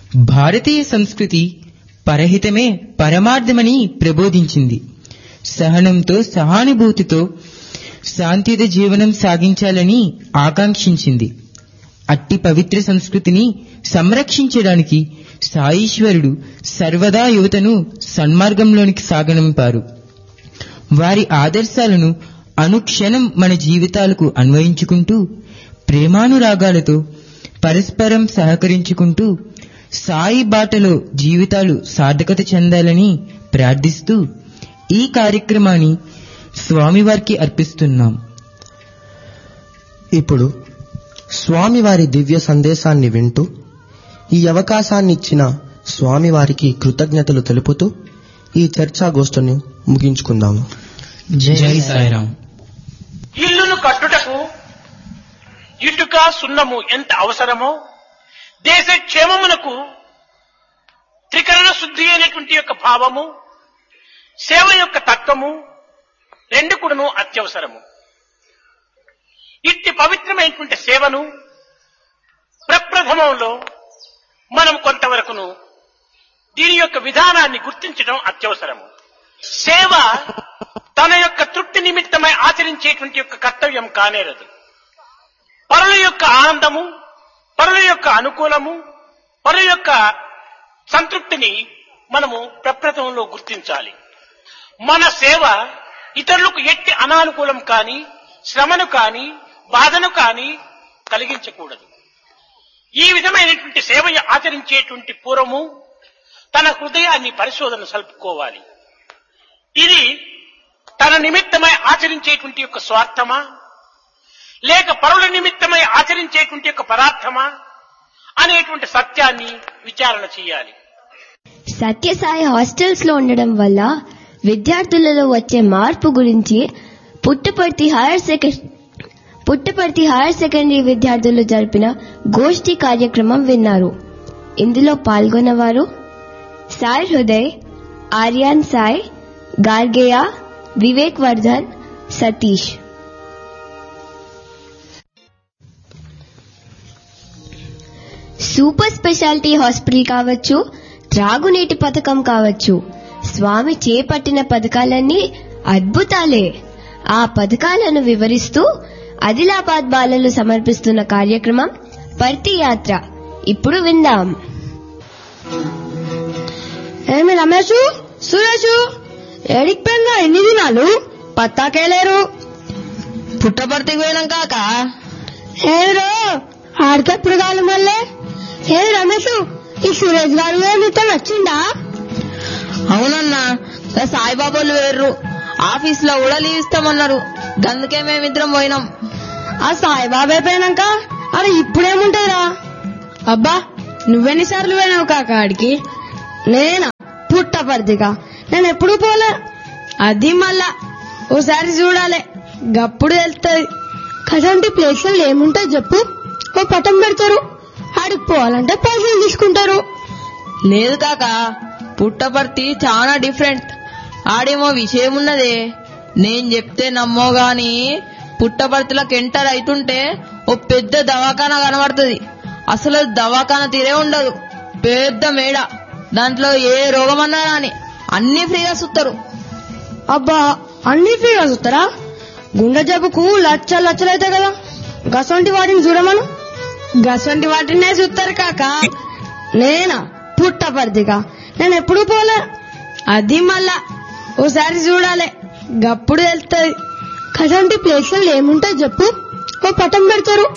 భారతీయ సంస్కృతి పరహితమే పరమార్థమని ప్రబోధించింది సహనంతో సహానుభూతితో శాంతియుత జీవనం సాగించాలని ఆకాంక్షించింది అట్టి పవిత్ర సంస్కృతిని సంరక్షించడానికి సాయీశ్వరుడు సర్వదా యువతను సన్మార్గంలోనికి సాగనంపారు వారి ఆదర్శాలను అనుక్షణం మన జీవితాలకు అన్వయించుకుంటూ ప్రేమానురాగాలతో పరస్పరం సహకరించుకుంటూ సాయి బాటలో జీవితాలు సార్థకత చెందాలని ప్రార్థిస్తూ ఈ కార్యక్రమాన్ని స్వామివారికి అర్పిస్తున్నాం ఇప్పుడు స్వామివారి దివ్య సందేశాన్ని వింటూ ఈ అవకాశాన్ని ఇచ్చిన స్వామివారికి కృతజ్ఞతలు తెలుపుతూ ఈ చర్చాగోష్ఠిని ముగించుకుందాము జై సాయిరాం ఇల్లును కట్టుటకు ఇటుక సున్నము ఎంత అవసరమో దేశ క్షేమమునకు త్రికరణ శుద్ధి అయినటువంటి యొక్క భావము సేవ యొక్క తత్వము రెండు కూడాను అత్యవసరము ఇట్టి పవిత్రమైనటువంటి సేవను ప్రప్రథమంలో మనం కొంతవరకును దీని యొక్క విధానాన్ని గుర్తించడం అత్యవసరము సేవ తన యొక్క తృప్తి నిమిత్తమై ఆచరించేటువంటి యొక్క కర్తవ్యం కానేరదు పరుల యొక్క ఆనందము పరుల యొక్క అనుకూలము పరుల యొక్క సంతృప్తిని మనము ప్రప్రథమంలో గుర్తించాలి మన సేవ ఇతరులకు ఎట్టి అనానుకూలం కాని శ్రమను కాని బాధను కాని కలిగించకూడదు ఈ విధమైనటువంటి సేవ ఆచరించేటువంటి పూర్వము తన హృదయాన్ని పరిశోధన సల్పుకోవాలి ఇది తన నిమిత్తమై ఆచరించేటువంటి యొక్క స్వార్థమా లేక పరుల నిమిత్తమై ఆచరించేటువంటి యొక్క పదార్థమా అనేటువంటి సత్యాన్ని విచారణ చేయాలి సత్యసాయి హాస్టల్స్ లో ఉండడం వల్ల విద్యార్థులలో వచ్చే మార్పు గురించి Puttaparthi higher secondary Puttaparthi higher secondary విద్యార్థులు జరిపిన గోష్ఠి కార్యక్రమం విన్నారు ఇందులో పాల్గొన్నవారు Sai Hriday Aryan Sai Gargeya Vivek Vardhan Satish super speciality hospital కావచ్చు త్రాగునీటి పథకం కావచ్చు స్వామి చేపట్టిన పథకాలన్నీ అద్భుతాలే ఆ పథకాలను వివరిస్తూ ఆదిలాబాద్ బాలలు సమర్పిస్తున్న కార్యక్రమం పర్తి యాత్ర ఇప్పుడు విందాం ఏమి రమేష్ సురేష్ ఏడికి పోయినా ఎన్ని దినాలు పత్తాకేలేరు పుట్టపర్తికి పోయినాం కాక ఏరో ఆడికెప్పుడు కాదు మళ్ళీ ఏ రమేష్ ఈ సురేష్ గారు ఏమిటో వచ్చిందా అవునన్నా గా సాయిబాబాలు వేర్రు ఆఫీస్ లో కూడా లీవ్ ఇస్తామన్నారు గందుకే మేమిద్దరం పోయినాం ఆ సాయిబాబా అయిపోయినాక అరే ఇప్పుడేముంటదిరా అబ్బా నువ్వెన్నిసార్లు పోయినావు కాక ఆడికి నేనా పుట్టపర్తిగా నేను ఎప్పుడు పోలే అది మళ్ళా ఓసారి చూడాలి గప్పుడు వెళ్తుంది కదంటి ప్లేసులు ఏముంటాయి చెప్పు ఓ పటం పెడతారు ఆడికి పోవాలంటే పైసలు తీసుకుంటారు లేదు కాక పుట్టపర్తి చాలా డిఫరెంట్ ఆడేమో విషయం ఉన్నదే నేను చెప్తే నమ్మో గాని పుట్టపర్తిలోకి ఎంటర్ అవుతుంటే ఓ పెద్ద దవాఖానా కనబడుతుంది అసలు అది దవాఖానా తీరే ఉండదు పెద్ద మేడ దాంట్లో ఏ రోగం అన్నా రాని అన్ని ఫ్రీగా సుత్తరు అబ్బా అన్ని ఫ్రీగా చూస్తారా గుండె జబ్బుకు లచ్చలు లచ్చలు అవుతాయి కదా గసంటి వాటిని చూడమను గసంటి వాటినే చూస్తారు కాక నేనా పుట్టపర్తిగా నేను ఎప్పుడు పోలే అది మళ్ళా ఓసారి చూడాలి గప్పుడు వెళ్తుంది కదంటి ప్లేసులు ఏముంటాయి చెప్పు ఓ పటం పెడతారు